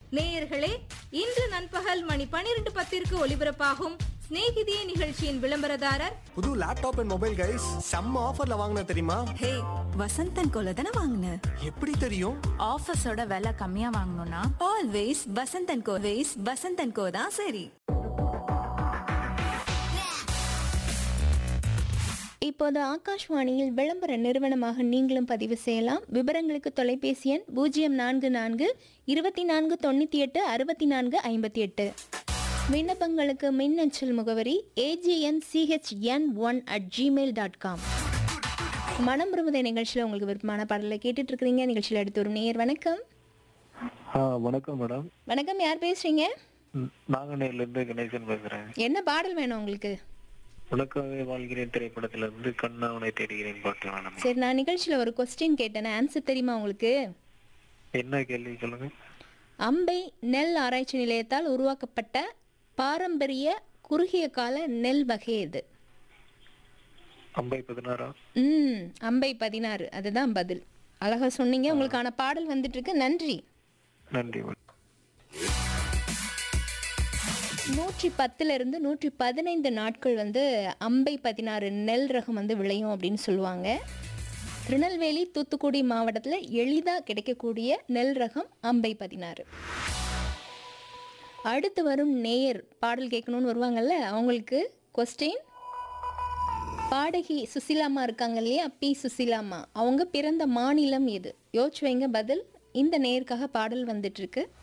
நேயர்களே இன்று நண்பகல் மணி பனிரெண்டு பத்திற்கு ஒலிபரப்பாகும் சிநேகிதியே நிகழ்ச்சியின் விளம்பரதாரர் புது லேப்டாப் அண்ட் மொபைல் கைஸ் செம்ம ஆஃபர்ல வாங்கின தெரியுமா ஹே வசந்தன் கோல தானே வாங்கின எப்படி தெரியும் ஆஃபீஸோட விலை கம்மியா வாங்கணும்னா always Vasanthan Co ways Vasanthan Co தான் சரி இப்போது ஆகாஷ்வாணியில் விளம்பர நிறுவனமாக நீங்களும் பதிவு செய்யலாம் விவரங்களுக்கு தொலைபேசி எண் பூஜ்ஜியம் நான்கு நான்கு இருபத்தி நான்கு தொண்ணூற்றி எட்டு அறுபத்தி நான்கு ஐம்பத்தி எட்டு விண்ணப்பங்களுக்கு மின்னஞ்சல் முகவரி AGN CHN one at Gmail dot com மனம் விரும்புத நிகழ்ச்சியில் உங்களுக்கு விருப்பமான பாடலை கேட்டுட்டு இருக்கிறீங்க நிகழ்ச்சியில் எடுத்து வரும் நேயர் வணக்கம் ஆ வணக்கம் மேடம் வணக்கம் யார் பேசுறீங்க ம், நாங்குநேர்ல இருந்து கணேசன் பேசுறேன் என்ன பாடல் வேணும் உங்களுக்கு உனக்காகவே வாழ்கிறேன் திரைப்படத்துல இருந்து கண்ணா உனை தேடுகிறேன் பாட்டு வேணும் சரி நான் நிகழ்ச்சியில் ஒரு கொஸ்டின் கேட்டேன் ஆன்சர் தெரியுமா உங்களுக்கு என்ன கேள்வி சொல்லுங்க அம்பை நெல் ஆராய்ச்சி நிலையத்தால் உருவாக்கப்பட்ட பாரம்பரிய குறுகிய கால நெல் வகை இது அம்பை பதினாறா ம் அம்பை பதினாறு அதுதான் பதில் அழகா சொன்னீங்க உங்களுக்கான பாடல் வந்துட்டு இருக்கு நன்றி நன்றி மேடம் நூற்றி பத்துல இருந்து நூற்றி பதினைந்து நாட்கள் வந்து அம்பை பதினாறு நெல் ரகம் வந்து விளையும் அப்படின்னு சொல்லுவாங்க திருநெல்வேலி தூத்துக்குடி மாவட்டத்தில் எளிதாக கிடைக்கக்கூடிய நெல் ரகம் அம்பை பதினாறு அடுத்து வரும் நேயர் பாடல் கேட்கணும்னு வருவாங்கல்ல அவங்களுக்கு கொஸ்டின் பாடகி சுசிலாமா இருக்காங்க இல்லையா பி சுசிலாமா அவங்க பிறந்த மாநிலம் எது யோசிச்சு வைங்க பதில் இந்த நேயருக்காக பாடல் வந்துட்டு இருக்கு